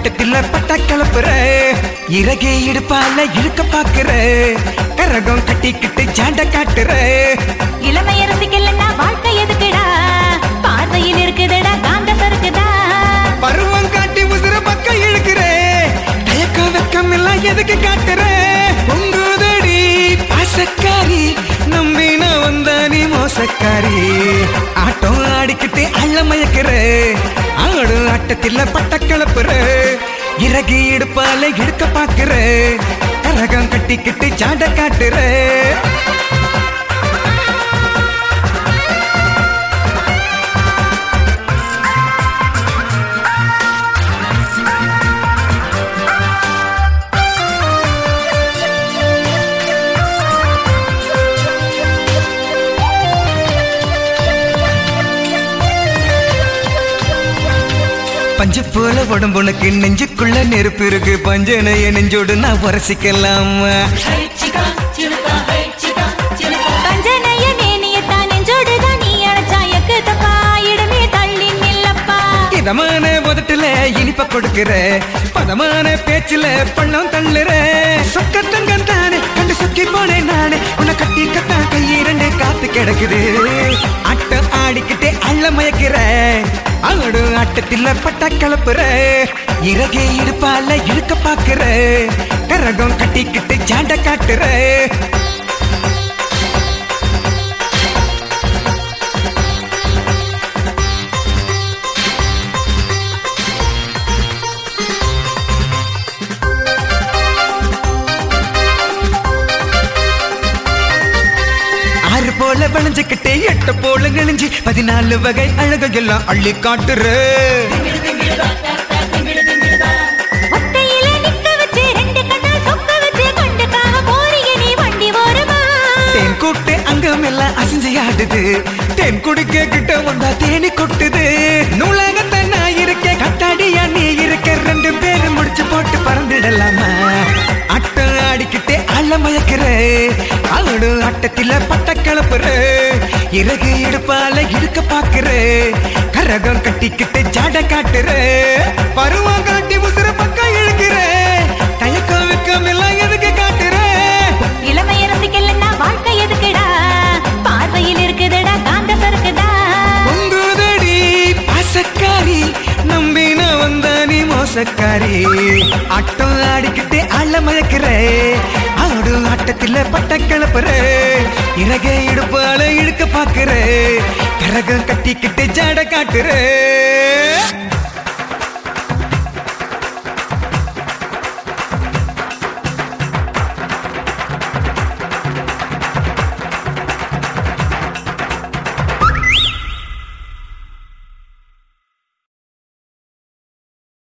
ஆட்டத்தில் பட்ட கலப்புற இறகே இடுப்பால இழுக்க பாக்குற கரகம் கட்டிக்கிட்டு ஜாண்ட காட்டுற இளமையரசிக்கலன்னா வாழ்க்கை எதுக்குடா பார்வையில் இருக்குதுடா காந்த சறுக்குதா பருவம் காட்டி உசுர பக்கம் இழுக்கிற தயக்கம் வெக்கம் எல்லாம் எதுக்கு காட்டுற உங்குதடி பாசக்காரி நம்பின வந்த நீ மோசக்காரி ஆட்டம் ஆடிக்கிட்டு அள்ள மயக்கிற ஆடு ஆட்டத்தில் பட்ட கிளப்புற இறகி இடுப்பால இழுக்க பாக்குற கரகம் கட்டிக்கிட்டு ஜாண்ட காட்டுற பஞ்சு போல உடம்புனக்கு நெஞ்சுக்குள்ள நெருப்பு இருக்கு பஞ்சனைய நெஞ்சோடு நான் உரசிக்கலாமா பஞ்சனைய மேனியத்தான் நெஞ்சோடுதான் நீ அழைச்சா எக்கு தப்பா இடமே தள்ளி நில்லப்பா இதமான உதட்டுல இனிப்ப கொடுக்கிற பதமான பேச்சுல பள்ளம் தள்ளுற சொக்கத்தங்கம் தானே கண்டு சொக்கி போனேன் நானே உன்னை கட்டி கத்தான் கை இரண்டு காத்து கிடக்குது ஆட்டம் ஆடிக்கிட்டே அள்ள மயக்கிற ஆடு ஆட்டத்தில் பட்ட கலப்புற இறகே இடுப்பால இழுக்க பாக்குற கரகம் கட்டிக்கிட்டு ஜாண்ட காட்டுற ஆறு போல விளைஞ்சுக்கிட்டே எட்டு போல நெளிஞ்சு பதினாலு வகை அழகையெல்லாம் அள்ளி காட்டுற ஒத்தையில நிக்க வச்சு ரெண்டு கண்ணால் சொக்க வச்சு கொண்டுக்காக போறீங்க நீ வண்டி ஓரமா தேன் கூட்டு அங்கம் எல்லாம் அசைஞ்சு ஆடுது தேன் குடிக்க கிட்ட வந்தா தேனி கொட்டுது நூலகத்தை நான் இருக்கேன் கட்டாடியா நீ இருக்க ரெண்டு பேரும் முடிச்சு போட்டு பறந்துடலாமா ஆட்டம் ஆடிக்கிட்டே அள்ள மயக்கிற ஆடு ஆட்டத்தில பட்ட கிளப்புற இறகு இடுப்பால இழுக்க பாக்குற கரகம் கட்டிக்கிட்டு ஜாட காட்டுற பருவம் காட்டி உசுர பக்கம் இழுக்கிற தயக்கம் வெக்கம் எல்லாம் எதுக்கு காட்டுற இளமையரசிக்கலன்னா வாழ்க்கை எதுக்குடா பார்வையில் இருக்குதுடா காந்த சறுக்குதா உங்குதடி பாசக்காரி நம்பின வந்த நீ மோசக்காரி ஆட்டம் ஆடிக்கிட்டு அள்ள மயக்கிற ஆடு ஆட்டத்தில் பட்ட கிளப்புற இறகை இடுப்பால இழுக்க பாக்குற கரகம் கட்டிக்கிட்டு ஜாட காட்டுற